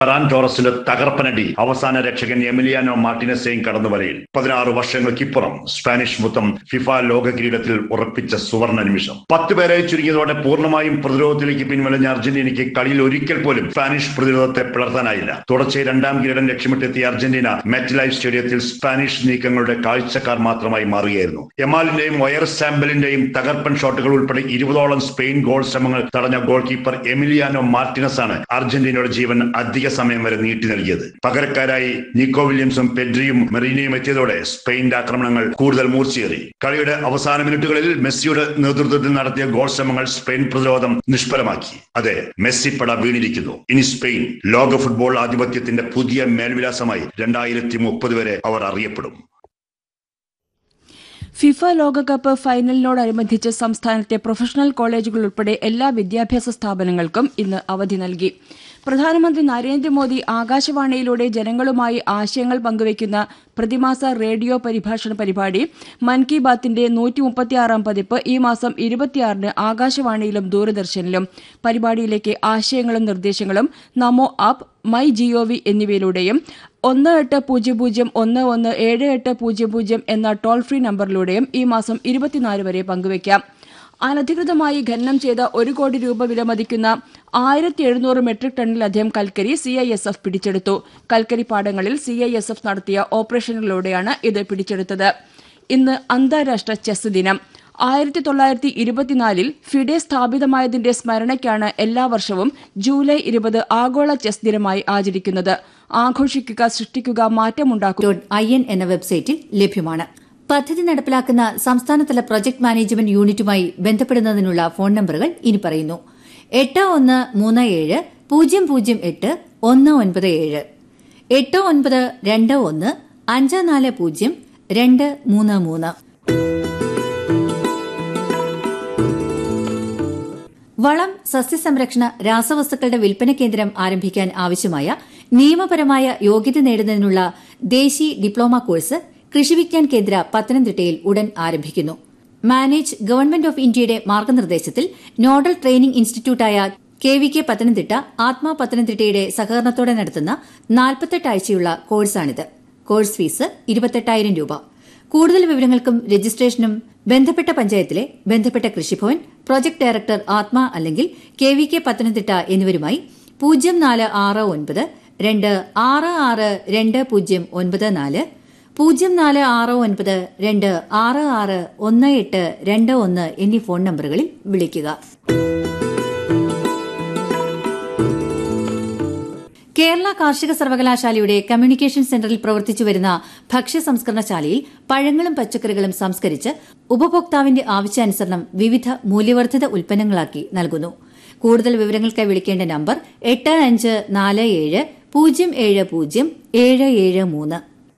Ferran ടോറസിന്റെ തകർപ്പനടി അവസാന രക്ഷകൻ Emiliano മാർട്ടിനസെയും കടന്നു വരയിൽ പതിനാറ് വർഷങ്ങൾക്കിപ്പുറം സ്പാനിഷ് മുത്തം ഫിഫ ലോക കിരീടത്തിൽ ഉറപ്പിച്ച സുവർണ നിമിഷം പത്ത് പേരെ ചുരുങ്ങിയതോടെ പൂർണ്ണമായും പ്രതിരോധത്തിലേക്ക് പിൻവലിഞ്ഞ അർജന്റീനയ്ക്ക് കളിയിൽ ഒരിക്കൽ പോലും സ്പാനിഷ് പ്രതിരോധത്തെ പിളർത്താനായില്ല തുടർച്ചയായി രണ്ടാം കിരീടം ലക്ഷ്യമിട്ടെത്തിയ അർജന്റീന മെറ്റ് ലൈഫ് സ്റ്റേഡിയത്തിൽ സ്പാനിഷ് നീക്കങ്ങളുടെ കാഴ്ചക്കാർ മാത്രമായി മാറുകയായിരുന്നു എമാലിന്റെയും വയർ സാമ്പലിന്റെയും തകർപ്പൻ ഷോട്ടുകൾ ഉൾപ്പെടെ ഇരുപതോളം സ്പെയിൻ ഗോൾ ശ്രമങ്ങൾ തടഞ്ഞ ഗോൾ കീപ്പർ എമിലിയാനോ മാർട്ടിനസ് ആണ് അർജന്റീനയുടെ ജീവൻ അധിക സമയം വരെ നീട്ടി നൽകിയത് പകരക്കാരായി നിക്കോ വില്യംസും പെഡ്രിയും മെറീനയും എത്തിയതോടെ സ്പെയിന്റെ ആക്രമണങ്ങൾ കൂടുതൽ മൂർച്ചയേറി കളിയുടെ അവസാന മിനിറ്റുകളിൽ മെസ്സിയുടെ നേതൃത്വത്തിൽ നടത്തിയ ഗോൾ ശ്രമങ്ങൾ സ്പെയിൻ പ്രതിരോധം നിഷ്ഫലമാക്കി അതെ മെസ്സി പട വീണിരിക്കുന്നു ഇനി സ്പെയിൻ ലോക ഫുട്ബോൾ ആധിപത്യത്തിന്റെ പുതിയ മേൽവിലാസമായി രണ്ടായിരത്തി മുപ്പത് വരെ അവർ അറിയപ്പെടും ഫിഫ ലോകകപ്പ് ഫൈനലിനോടനുബന്ധിച്ച് സംസ്ഥാനത്തെ പ്രൊഫഷണൽ കോളേജുകൾ ഉൾപ്പെടെ എല്ലാ വിദ്യാഭ്യാസ സ്ഥാപനങ്ങൾക്കും ഇന്ന് അവധി നൽകി പ്രധാനമന്ത്രി നരേന്ദ്രമോദി ആകാശവാണിയിലൂടെ ജനങ്ങളുമായി ആശയങ്ങൾ പങ്കുവയ്ക്കുന്ന പ്രതിമാസ റേഡിയോ പരിഭാഷണ പരിപാടി മൻ കി ബാത്തിന്റെ നൂറ്റി മുപ്പത്തിയാറാം പതിപ്പ് ഈ മാസം ഇരുപത്തിയാറിന് ആകാശവാണിയിലും ദൂരദർശനിലും പരിപാടിയിലേക്ക് ആശയങ്ങളും നിർദ്ദേശങ്ങളും നമോ ആപ്പ് മൈ ജിഒവി എന്നിവയിലൂടെയും ഒന്ന് എട്ട് പൂജ്യം പൂജ്യം ഒന്ന് ഒന്ന് ഏഴ് എട്ട് പൂജ്യം പൂജ്യം എന്ന ടോൾ ഫ്രീ നമ്പറിലൂടെയും ഈ മാസം ഇരുപത്തിനാല് വരെ പങ്കുവയ്ക്കാം അനധികൃതമായി ഖനനം ചെയ്ത ഒരു കോടി രൂപ വിലമതിക്കുന്ന ആയിരത്തി എഴുന്നൂറ് മെട്രിക് ടണ്ണിലധികം കൽക്കരി സി ഐ എസ് എഫ് പിടിച്ചെടുത്തു കൽക്കരി പാടങ്ങളിൽ സി ഐ എസ് എഫ് നടത്തിയ ഓപ്പറേഷനുകളിലൂടെയാണ് ഇത് പിടിച്ചെടുത്തത് ഇന്ന് അന്താരാഷ്ട്ര ചെസ് ദിനം ആയിരത്തി തൊള്ളായിരത്തി ഇരുപത്തിനാലിൽ ഫിഡെ സ്ഥാപിതമായതിന്റെ സ്മരണയ്ക്കാണ് എല്ലാ വർഷവും ജൂലൈ ഇരുപത് ആഗോള ചെസ് ദിനമായി ആചരിക്കുന്നത് ആഘോഷിക്കുക സൃഷ്ടിക്കുക മാറ്റമുണ്ടാക്കുക ഡോട്ട് ഐ എൻ എന്ന വെബ്സൈറ്റിൽ ലഭ്യമാണ് പദ്ധതി നടപ്പിലാക്കുന്ന സംസ്ഥാനതല പ്രൊജക്ട് മാനേജ്മെന്റ് യൂണിറ്റുമായി ബന്ധപ്പെടുന്നതിനുള്ള ഫോൺ നമ്പറുകൾ ഇനി പറയുന്നു എട്ട് ഒന്ന് മൂന്ന് ഏഴ് പൂജ്യം പൂജ്യം എട്ട് ഒന്ന് ഒൻപത് ഏഴ് എട്ട് ഒൻപത് രണ്ട് ഒന്ന് അഞ്ച് നാല് പൂജ്യം രണ്ട് മൂന്ന് മൂന്ന് വളം സസ്യസംരക്ഷണ രാസവസ്തുക്കളുടെ വിൽപ്പന കേന്ദ്രം ആരംഭിക്കാൻ ആവശ്യമായ നിയമപരമായ യോഗ്യത നേടുന്നതിനുള്ള ദേശി ഡിപ്ലോമ കോഴ്സ് കൃഷിവിജ്ഞാൻ കേന്ദ്ര പത്തനംതിട്ടയിൽ ഉടൻ ആരംഭിക്കുന്നു മാനേജ് ഗവൺമെന്റ് ഓഫ് ഇന്ത്യയുടെ മാർഗനിർദ്ദേശത്തിൽ നോഡൽ ട്രെയിനിംഗ് ഇൻസ്റ്റിറ്റ്യൂട്ടായ K V K Pathanamthitta Atma പത്തനംതിട്ടയുടെ സഹകരണത്തോടെ നടത്തുന്ന നാൽപ്പത്തെട്ട് ആഴ്ചയുള്ള കോഴ്സാണിത് കോഴ്സ് ഫീസ് ഇരുപത്തെട്ടായിരം രൂപ കൂടുതൽ വിവരങ്ങൾക്കും രജിസ്ട്രേഷനും ബന്ധപ്പെട്ട പഞ്ചായത്തിലെ ബന്ധപ്പെട്ട കൃഷിഭവൻ പ്രോജക്ട് ഡയറക്ടർ ആത്മ അല്ലെങ്കിൽ കെ വി കെ പത്തനംതിട്ട എന്നിവരുമായി പൂജ്യം നാല് ആറ് ഒൻപത് രണ്ട് ആറ് ആറ് രണ്ട് പൂജ്യം ഒൻപത് നാല് പൂജ്യം നാല് ആറ് ഒൻപത് രണ്ട് ആറ് ആറ് ഒന്ന് എട്ട് രണ്ട് ഒന്ന് എന്നീ ഫോൺ നമ്പറുകളിൽ വിളിക്കുക കേരള കാർഷിക സർവകലാശാലയുടെ കമ്മ്യൂണിക്കേഷൻ സെന്ററിൽ പ്രവർത്തിച്ചു വരുന്ന ഭക്ഷ്യ സംസ്കരണശാലയിൽ പഴങ്ങളും പച്ചക്കറികളും സംസ്കരിച്ച് ഉപഭോക്താവിന്റെ ആവശ്യാനുസരണം വിവിധ മൂല്യവർദ്ധിത ഉൽപ്പന്നങ്ങളാക്കി നൽകുന്നു കൂടുതൽ വിവരങ്ങൾക്കായി വിളിക്കേണ്ട നമ്പർ എട്ട് അഞ്ച് നാല് ഏഴ് പൂജ്യം ഏഴ് പൂജ്യം ഏഴ് ഏഴ് മൂന്ന്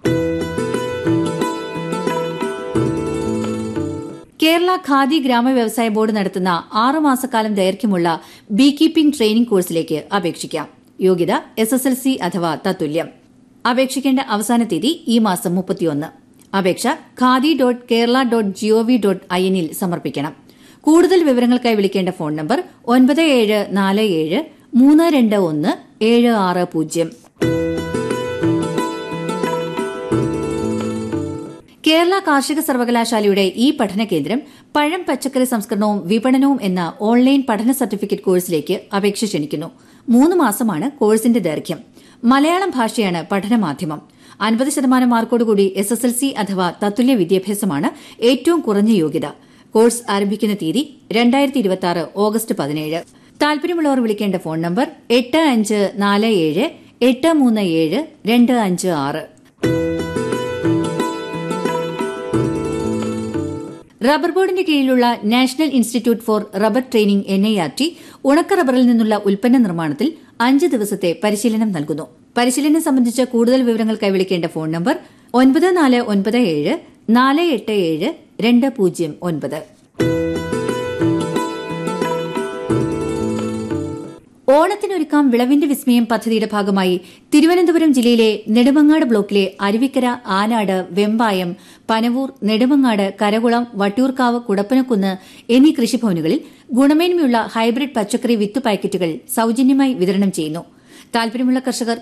കേരള ഖാദി ഗ്രാമ വ്യവസായ ബോർഡ് നടത്തുന്ന ആറ് മാസക്കാലം ദൈർഘ്യമുള്ള ബീ കീപ്പിംഗ് ട്രെയിനിംഗ് കോഴ്സിലേക്ക് അപേക്ഷിക്കാം യോഗ്യത എസ് എസ് എൽ സി അഥവാ തത്തുല്യം അപേക്ഷിക്കേണ്ട അവസാന തീയതി ഈ മാസം മുപ്പത്തിയൊന്ന് അപേക്ഷ Khadi dot Kerala dot G O V dot I എന്നിൽ സമർപ്പിക്കണം കൂടുതൽ വിവരങ്ങൾക്കായി വിളിക്കേണ്ട ഫോൺ നമ്പർ ഒൻപത് ഏഴ് നാല് ഏഴ് മൂന്ന് രണ്ട് ഒന്ന് ഏഴ് ആറ് പൂജ്യം കേരള കാർഷിക സർവകലാശാലയുടെ ഈ പഠന കേന്ദ്രം പഴം പച്ചക്കറി സംസ്കരണവും വിപണനവും എന്ന ഓൺലൈൻ പഠന സർട്ടിഫിക്കറ്റ് കോഴ്സിലേക്ക് അപേക്ഷ ക്ഷണിക്കുന്നു മൂന്ന് മാസമാണ് കോഴ്സിന്റെ ദൈർഘ്യം മലയാളം ഭാഷയാണ് പഠനമാധ്യമം അൻപത് ശതമാനം മാർക്കോടുകൂടി എസ് എസ് എൽ സി അഥവാ തത്തുല്യ വിദ്യാഭ്യാസമാണ് ഏറ്റവും കുറഞ്ഞ യോഗ്യത കോഴ്സ് ആരംഭിക്കുന്ന തീയതി രണ്ടായിരത്തി ഇരുപത്തി ആറ് ഓഗസ്റ്റ് പതിനേഴ് താൽപര്യമുള്ളവർ വിളിക്കേണ്ട ഫോൺ നമ്പർ എട്ട് അഞ്ച് നാല് ഏഴ് എട്ട് മൂന്ന് ഏഴ് രണ്ട് അഞ്ച് ആറ് റബ്ബർ ബോർഡിന്റെ കീഴിലുള്ള national institute for rubber training N I R T ഉണക്ക റബ്ബറിൽ നിന്നുള്ള ഉൽപ്പന്ന നിർമ്മാണത്തിൽ അഞ്ച് ദിവസത്തെ പരിശീലനം നൽകുന്നു പരിശീലനം സംബന്ധിച്ച കൂടുതൽ വിവരങ്ങൾക്കായി വിളിക്കേണ്ട ഫോൺ നമ്പർ ഒൻപത് നാല് ഒൻപത് ഏഴ് നാല് എട്ട് ഏഴ് രണ്ട് പൂജ്യം ഒൻപത് ഓണത്തിനൊരുക്കാം വിളവിന്റെ വിസ്മയം പദ്ധതിയുടെ ഭാഗമായി തിരുവനന്തപുരം ജില്ലയിലെ നെടുമങ്ങാട് ബ്ലോക്കിലെ അരുവിക്കര ആനാട് വെമ്പായം പനവൂർ നെടുമങ്ങാട് കരകുളം വട്ടിയൂർക്കാവ് കുടപ്പനക്കുന്ന് എന്നീ കൃഷിഭവനുകളിൽ ഗുണമേന്മയുള്ള ഹൈബ്രിഡ് പച്ചക്കറി വിത്ത് പാക്കറ്റുകൾ സൌജന്യമായി വിതരണം ചെയ്യുന്നു താൽപര്യമുള്ള കർഷകർ